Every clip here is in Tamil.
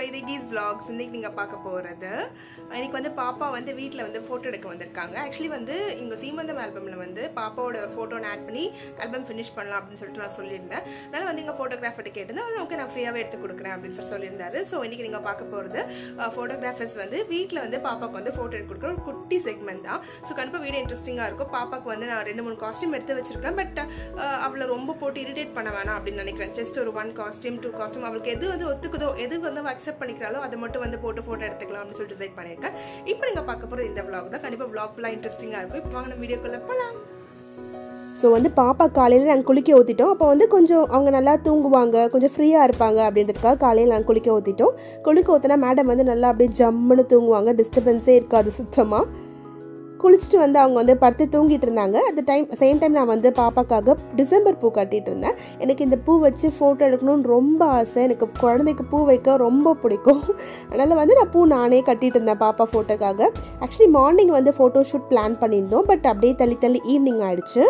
வைதேகிஸ் vlogs இன்னைக்கு நீங்கள் பார்க்க போகிறது இன்னைக்கு வந்து பாப்பா வந்து வீட்டில் வந்து ஃபோட்டோ எடுக்க வந்திருக்காங்க ஆக்சுவலி வந்து இங்கே சீமந்தம் ஆல்பமில் வந்து பாப்பாவோட ஃபோட்டோ ஆட் பண்ணி ஆல்பம் ஃபினிஷ் பண்ணலாம் அப்படின்னு சொல்லிட்டு நான் சொல்லியிருந்தேன் அதனால வந்து இங்கே ஃபோட்டோகிராஃபர்ட்ட கேட்டிருந்தேன் ஓகே நான் ஃப்ரீயாகவே எடுத்து கொடுக்குறேன் அப்படின்னு சொல்லி சொல்லியிருந்தாரு ஸோ இன்னைக்கு நீங்கள் பார்க்க போகிறது ஃபோட்டோகிராஃபர்ஸ் வந்து வீட்டில் வந்து பாப்பாக்கு வந்து ஃபோட்டோ எடுத்து கொடுக்குற ஒரு குட்டி செக்மெண்ட் தான் ஸோ கண்டிப்பாக வீடியோ இன்ட்ரெஸ்டிங்காக இருக்கும் பாப்பாக்கு வந்து நான் ரெண்டு மூணு காஸ்டியூம் எடுத்து வச்சிருக்கேன் பட் அவளை ரொம்ப போட்டு இரிட்டேட் பண்ண வேணாம் அப்படின்னு நினைக்கிறேன் ஜஸ்ட் ஒரு ஒன் காஸ்டியூம் டூ காஸ்டியூம் அவளுக்கு எது வந்து ஒத்துக்குதோ எது வந்து அவள் அக்செப்ட் பண்ணிக்கிறாளோ அதை மட்டும் வந்து போட்டு ஃபோட்டோ எடுத்துக்கலாம் அப்படின்னு சொல்லிட்டு டிசைட் பண்ணியிருக்கேன் இப்போ நீங்கள் பார்க்க போகிறது இந்த vlog தான் கண்டிப்பாக vlog ஃபுல்லாக இன்ட்ரெஸ்டிங்காக இருக்கும் இப்போ வாங்க நம்ம வீடியோக்குள்ளே போகலாம் ஸோ வந்து பாப்பா காலையில் நாங்கள் குளிக்க ஊற்றிட்டோம் அப்போ வந்து கொஞ்சம் அவங்க நல்லா தூங்குவாங்க கொஞ்சம் ஃப்ரீயாக இருப்பாங்க அப்படின்றதுக்காக காலையில் நாங்கள் குளிக்க ஊற்றிட்டோம் குளிக்க ஊற்றினா மேடம் வந்து நல்லா அப்படியே ஜம்முன்னு தூங்குவாங்க டிஸ்டர்பன்ஸே இருக்காது சுத்தமாக குளிச்சுட்டு வந்து அவங்க வந்து படுத்து தூங்கிட்டு இருந்தாங்க அந்த டைம் சேம் டைம் நான் வந்து பாப்பாக்காக டிசம்பர் பூ கட்டிட்டு இருந்தேன் எனக்கு இந்த பூ வச்சு ஃபோட்டோ எடுக்கணும்னு ரொம்ப ஆசை எனக்கு குழந்தைக்கு பூ வைக்க ரொம்ப பிடிக்கும் அதனால் வந்து நான் பூ நானே கட்டிட்டு இருந்தேன் பாப்பா ஃபோட்டோக்காக ஆக்சுவலி மார்னிங் வந்து ஃபோட்டோ ஷூட் பிளான் பண்ணியிருந்தோம் பட் அப்படியே தள்ளி தள்ளி ஈவினிங் ஆயிடுச்சு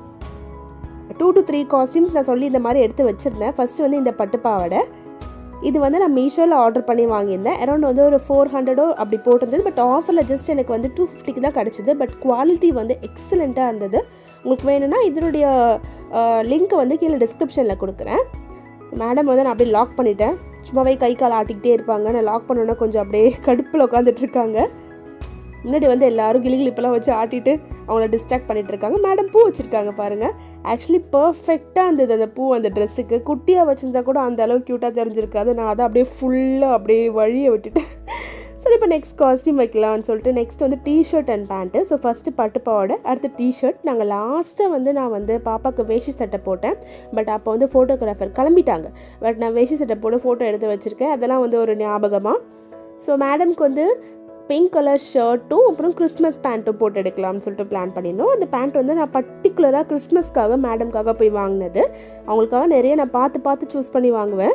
டூ டு த்ரீ காஸ்டியூம்ஸ் நான் சொல்லி இந்த மாதிரி எடுத்து வச்சுருந்தேன் ஃபஸ்ட்டு வந்து இந்த பட்டு பாவாடை இது வந்து நான் மீஷோவில் ஆர்டர் பண்ணி வாங்கியிருந்தேன் அரௌண்ட் வந்து ஒரு ஃபோர் ஹண்ட்ரடோ அப்படி போட்டிருந்தது பட் ஆஃபரில் ஜஸ்ட் எனக்கு வந்து டூ ஃபிஃப்டிக்கு தான் கிடச்சிது பட் குவாலிட்டி வந்து எக்ஸலண்ட்டாக இருந்தது உங்களுக்கு வேணும்னா இதனுடைய லிங்க் வந்து கீழே டிஸ்கிரிப்ஷனில் கொடுக்குறேன் மேடம் வந்து நான் அப்படியே லாக் பண்ணிட்டேன் சும்மாவே கை கால் ஆட்டிக்கிட்டே இருப்பாங்க நான் லாக் பண்ணோன்னா கொஞ்சம் அப்படியே கடுப்பில் உட்காந்துட்டு இருக்காங்க முன்னாடி வந்து எல்லாரும் கிளி கிளிப்பெல்லாம் வச்சு ஆட்டிட்டு அவங்கள டிஸ்ட்ராக்ட் பண்ணிட்டு இருக்காங்க மேடம் பூ வச்சுருக்காங்க பாருங்கள் ஆக்சுவலி பர்ஃபெக்டாக இருந்தது அந்த பூ அந்த ட்ரெஸ்ஸுக்கு குட்டியாக வச்சுருந்தா கூட அந்த அளவுக்கு க்யூட்டாக தெரிஞ்சிருக்காது நான் அதை அப்படியே ஃபுல்லாக அப்படியே வழியை விட்டுட்டேன் சரி இப்போ நெக்ஸ்ட் காஸ்டியூம் வைக்கலாம்னு சொல்லிட்டு நெக்ஸ்ட் வந்து T shirt and pant so first பட்டு பாவாடை அடுத்து டிஷர்ட் நாங்கள் லாஸ்ட்டாக வந்து நான் வந்து பாப்பாவுக்கு வேஷ்டி சட்டை போட்டேன் பட் அப்போ வந்து ஃபோட்டோகிராஃபர் கிளம்பிட்டாங்க பட் நான் வேஷ்டி சட்டை போட்டு ஃபோட்டோ எடுத்து வச்சுருக்கேன் அதெல்லாம் வந்து ஒரு ஞாபகமாக ஸோ மேடம்க்கு வந்து பிங்க் கலர் ஷர்ட்டும் அப்புறம் கிறிஸ்மஸ் பேண்ட்டும் போட்டு எடுக்கலாம்னு சொல்லிட்டு பிளான் பண்ணியிருந்தோம் அந்த பேண்ட் வந்து நான் பர்டிகுலராக கிறிஸ்மஸ்க்காக மேடம்காக போய் வாங்கினது அவங்களுக்காக நிறைய நான் பார்த்து பார்த்து சூஸ் பண்ணி வாங்குவேன்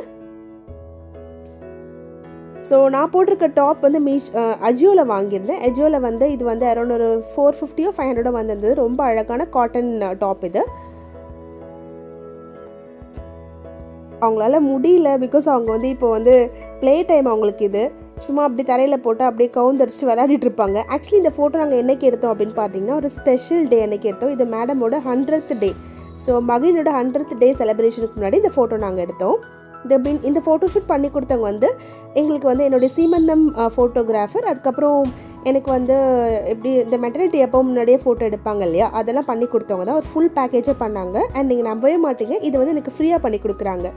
ஸோ நான் போட்டிருக்க டாப் வந்து மீஷ் அஜியோவில் வாங்கியிருந்தேன் அஜியோவில் வந்து இது வந்து அரௌண்ட் ஒரு ஃபோர் ஃபிஃப்டியோ ஃபைவ் ஹண்ட்ரடோ வந்திருந்தது ரொம்ப அழகான காட்டன் டாப் இது அவங்களால முடியல பிகாஸ் அவங்க வந்து இப்போ வந்து ப்ளே டைம் அவங்களுக்கு இது சும்மா அப்படி தரையில் போட்டு அப்படியே கவுந்தடிச்சிட்டு விளையாடிட்டு இருப்பாங்க ஆக்சுவலி இந்த ஃபோட்டோ நாங்கள் என்னைக்கு எடுத்தோம் அப்படின்னு பார்த்தீங்கன்னா ஒரு ஸ்பெஷல் டே அன்னைக்கு எடுத்தோம் இது மேடமோட ஹண்ட்ரட் டே ஸோ மகிழனோட ஹண்ட்ரட் டே செலிப்ரேஷனுக்கு முன்னாடி இந்த ஃபோட்டோ நாங்கள் எடுத்தோம் இந்த பின் இந்த ஃபோட்டோ ஷூட் பண்ணி கொடுத்தவங்க வந்து எங்களுக்கு வந்து என்னுடைய சீமந்தம் ஃபோட்டோகிராஃபர் அதுக்கப்புறம் எனக்கு வந்து எப்படி இந்த மெட்டர்னிட்டி எப்போ முன்னாடியே ஃபோட்டோ எடுப்பாங்க இல்லையா அதெல்லாம் பண்ணி கொடுத்தவங்க தான் ஒரு ஃபுல் பேக்கேஜே பண்ணாங்க அண்ட் நீங்கள் நம்பவே மாட்டீங்க இது வந்து எனக்கு ஃப்ரீயாக பண்ணி கொடுக்குறாங்க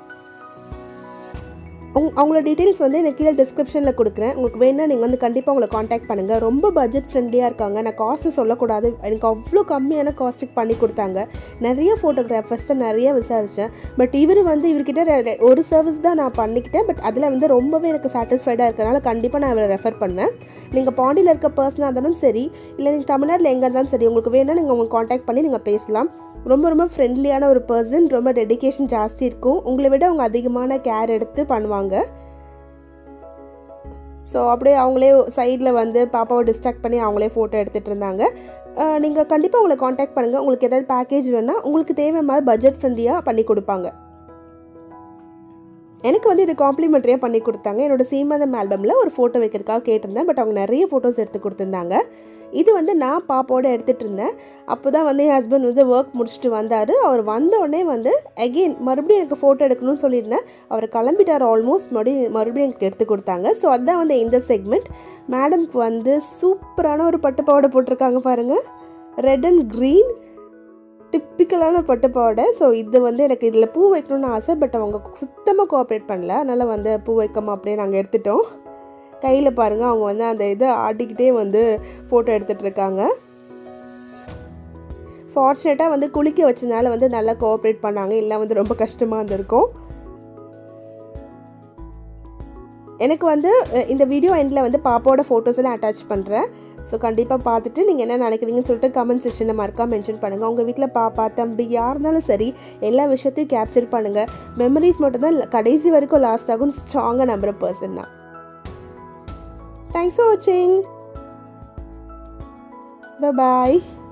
உங் அவங்களோட டீட்டெயில்ஸ் வந்து எனக்கு கீழே டிஸ்கிரிப்ஷனில் கொடுக்குறேன் உங்களுக்கு வேணால் நீங்கள் வந்து கண்டிப்பாக உங்களை காண்டாக்ட் பண்ணுங்கள் ரொம்ப பட்ஜெட் ஃப்ரெண்ட்லியாக இருக்காங்க நான் காஸ்ட்டு சொல்லக்கூடாது எனக்கு அவ்வளோ கம்மியான காஸ்ட்டுக்கு பண்ணி கொடுத்தாங்க நிறைய ஃபோட்டோகிராஃபர்ஸ்ட்டை நிறைய விசாரித்தேன் பட் இவர் வந்து இவர்கிட்ட ஒரு சர்வீஸ் தான் நான் பண்ணிக்கிட்டேன் பட் அதில் வந்து ரொம்பவே எனக்கு சாட்டிஸ்ஃபைடாக இருக்கிறனால கண்டிப்பாக நான் இவரை ரெஃபர் பண்ணேன் நீங்கள் பாண்டியில் இருக்க பர்சனாக இருந்தாலும் சரி இல்லை நீங்கள் தமிழ்நாட்டில் எங்கே இருந்தாலும் சரி உங்களுக்கு வேணால் நீங்கள் உங்களுக்கு காண்டாக்ட் பண்ணி நீங்கள் பேசலாம் ரொம்ப ரொம்ப ஃப்ரெண்ட்லியான ஒரு பர்சன் ரொம்ப டெடிக்கேஷன் ஜாஸ்தி இருக்கும் உங்களை விட அவங்க அதிகமான கேர் எடுத்து பண்ணுவாங்க ஸோ அப்படியே அவங்களே சைடில் வந்து பாப்பாவை டிஸ்ட்ராக்ட் பண்ணி அவங்களே ஃபோட்டோ எடுத்துகிட்டு இருந்தாங்க நீங்கள் கண்டிப்பாக உங்களை காண்டாக்ட் பண்ணுங்கள் உங்களுக்கு ஏதாவது பேக்கேஜ் வேணால் உங்களுக்கு தேவை மாதிரி பட்ஜெட் ஃப்ரெண்ட்லியாக பண்ணி கொடுப்பாங்க எனக்கு வந்து இது காம்ப்ளிமெண்ட்ரியாக பண்ணி கொடுத்தாங்க என்னோட சீமந்தம் ஆல்பமில் ஒரு ஃபோட்டோ வைக்கிறதுக்காக கேட்டிருந்தேன் பட் அவங்க நிறைய ஃபோட்டோஸ் எடுத்து கொடுத்துருந்தாங்க இது வந்து நான் பாப்பாவோட எடுத்துகிட்டு இருந்தேன் அப்போ தான் வந்து என் ஹஸ்பண்ட் வந்து ஒர்க் முடிச்சுட்டு வந்தார் அவர் வந்தோடனே வந்து அகெயின் மறுபடியும் எனக்கு ஃபோட்டோ எடுக்கணும்னு சொல்லியிருந்தேன் அவர் கிளம்பிட்டார் ஆல்மோஸ்ட் மறுபடியும் மறுபடியும் எனக்கு எடுத்து கொடுத்தாங்க ஸோ அதுதான் வந்து இந்த செக்மெண்ட் மேடம்க்கு வந்து சூப்பரான ஒரு பட்டு பாவாடை போட்டிருக்காங்க பாருங்கள் ரெட் அண்ட் க்ரீன் டிப்பிக்கலான பட்டுப்பாவாடை ஸோ இது வந்து எனக்கு இதில் பூ வைக்கணும்னு ஆசை பட் அவங்க சுத்தமாக கோஆப்ரேட் பண்ணல அதனால் வந்து பூ வைக்காமல் அப்படியே நாங்கள் எடுத்துட்டோம் கையில் பாருங்கள் அவங்க வந்து அந்த இதை ஆட்டிக்கிட்டே வந்து ஃபோட்டோ எடுத்துகிட்டு இருக்காங்க ஃபார்ச்சுனேட்டாக வந்து குளிக்க வச்சதுனால வந்து நல்லா கோஆப்ரேட் பண்ணாங்க இல்லை வந்து ரொம்ப கஷ்டமாக இருந்திருக்கும் எனக்கு வந்து இந்த வீடியோ எண்டில் வந்து பாப்பாவோட ஃபோட்டோஸ் எல்லாம் அட்டாச் பண்ணுறேன் ஸோ கண்டிப்பாக பார்த்துட்டு நீங்கள் என்ன நினைக்கிறீங்கன்னு சொல்லிட்டு கமெண்ட் செக்ஷனில் மறக்காம மென்ஷன் பண்ணுங்கள் உங்கள் வீட்டில் பாப்பா தம்பி யார் இருந்தாலும் சரி எல்லா விஷயத்தையும் கேப்சர் பண்ணுங்கள் மெமரிஸ் மட்டும்தான் கடைசி வரைக்கும் லாஸ்ட் ஆகும் ஸ்ட்ராங்காக நம்புகிற பர்சன் தான் தேங்க்ஸ் ஃபார் வாட்சிங் பாய்